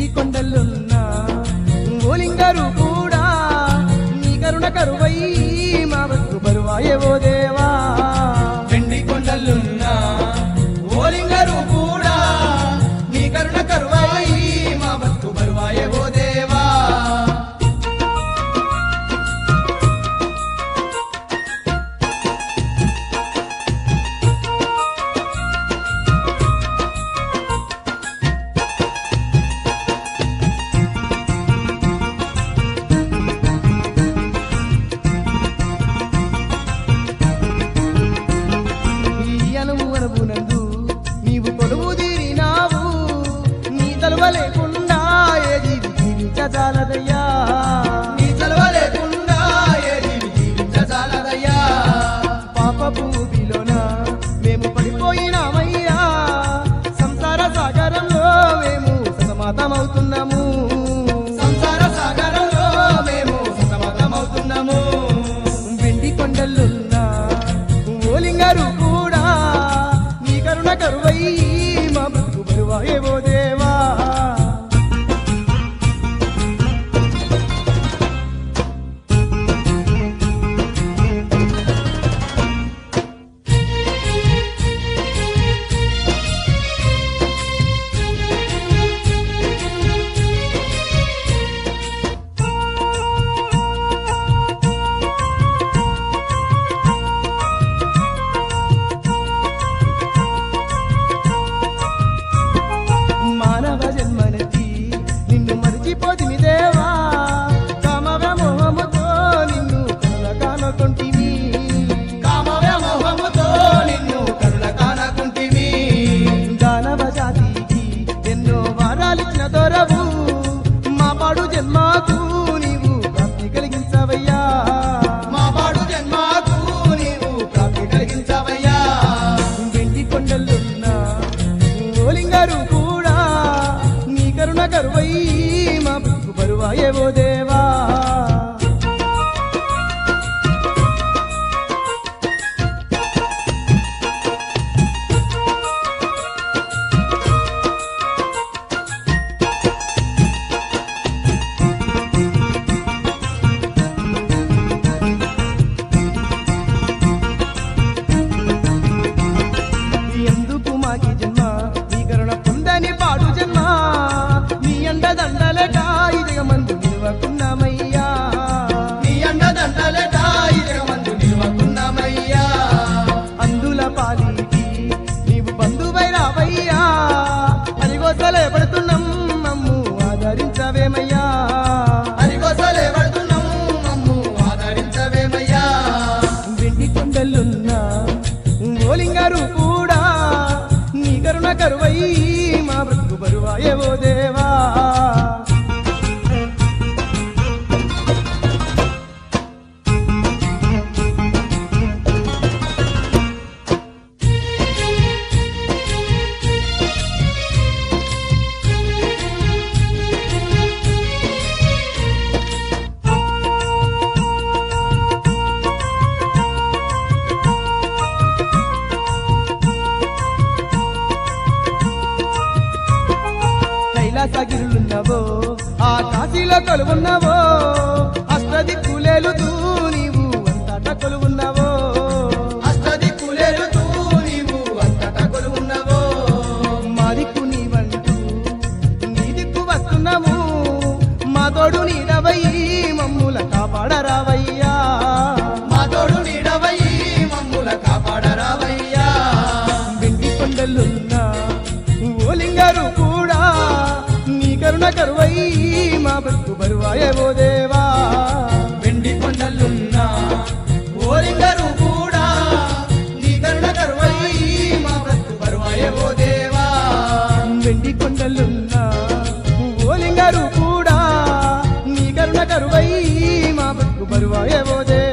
వెండి కొండలున్నా ఓలింగారు కూడా నీ కరుణ కరువై మా బతుకు బరువాయేవో దేవా వెండి కొండలున్నా ఓలింగరు కూడా నీ కరుణ కరువాయి మా బతుకు బరువాయే ఓ దేవా ఈ అనువు అనువునందు నీవు కొలువు తీరినావు నీ తలువ లేకుండా ఏది జీవించజాలదయ్యా నీ చలవ లేకుండా ఏ జీవి జీవించజాలదయ్యా పాప భూమిలోన మేము పడిపోయినామయ్యా సంసార సాగరంలో మేము సతమతమవుతున్నాము సంసార సాగరంలో మేము సతమతమవుతున్నాము వెండి కొండలున్నా ఓలింగారు కూడా నీ కరుణ కరువై మా బతుకు బరువాయేవో దేవా మానవ జన్మనెత్తి నిన్ను మరిచిపోతిమి దేవా కామవ మోహముతో నిన్ను కనుల కానకొంటివి కామ వ్యామోహముతో నిన్ను కరుణ కానకుంటివి దానవ జాతికి ఎన్నో వారాలిచ్చిన దొరవు మా పాడు జన్మకు నీవు ప్రాప్తి కలిగించవయ్యా మా పాడు జన్మకు నీవు ప్రాప్తి కలిగించవయ్యా వెండి కొండలున్నా ఓలింగారు కూడా నీ కరుణ కరువై మా బతుకు బరువాయేవో దేవా ఎందుకు మాకి జన్మ నీ కరుణ పొందని పాడు జన్మ నీ అండ దండలేక ఇదిగ మందు నిలవకున్నామయ్యా నీ అండదండలట ఇరగమందు నిలవకున్నామయ్యా అందుల పాలికి నీవు బంధువై రావయ్యా అదిగోసలే పడుతున్నాం మమ్ము ఆదరించవేమయ్యా అరిగోసలే పడుతున్నాం మమ్ము ఆదరించవేమయ్యా వెండి కొండలున్నా ఓలింగారు కూడా నీ కరుణ కరువై మా బ్రతుకు బరువాయేవో దేవా కైలాసగిరులున్నవో ఆ కాశీలో కొలువున్నవో అష్టదిక్కులేలుతూ నీవు అంతటా కొలువున్నవో అష్టది కులేరుతూ నీవు అంతటా కొలువున్నవో మా దిక్కు నీవంటూ నీ దిక్కు వస్తున్నాము మా తోడు నీడవయ్యి మమ్ముల కాపాడరావయ్యా మా తోడు నీడవయ్యి మమ్ముల కాపాడరావయ్యా వెండి కొండలున్నా ఓలింగారు కూడా నీ కరుణ కరువై మా బతుకు బరువాయేవో దేవా వెండి కొండలున్నా ఓరింగరు కూడా నీ కరుణ కరువయ్యి మా బ్రతుకు బరువాయే ఓ దేవా వెండి కొండలున్నా ఓలింగారు కూడా నీ కరుణ కరువై మా బతుకు బరువాయేవో దేవా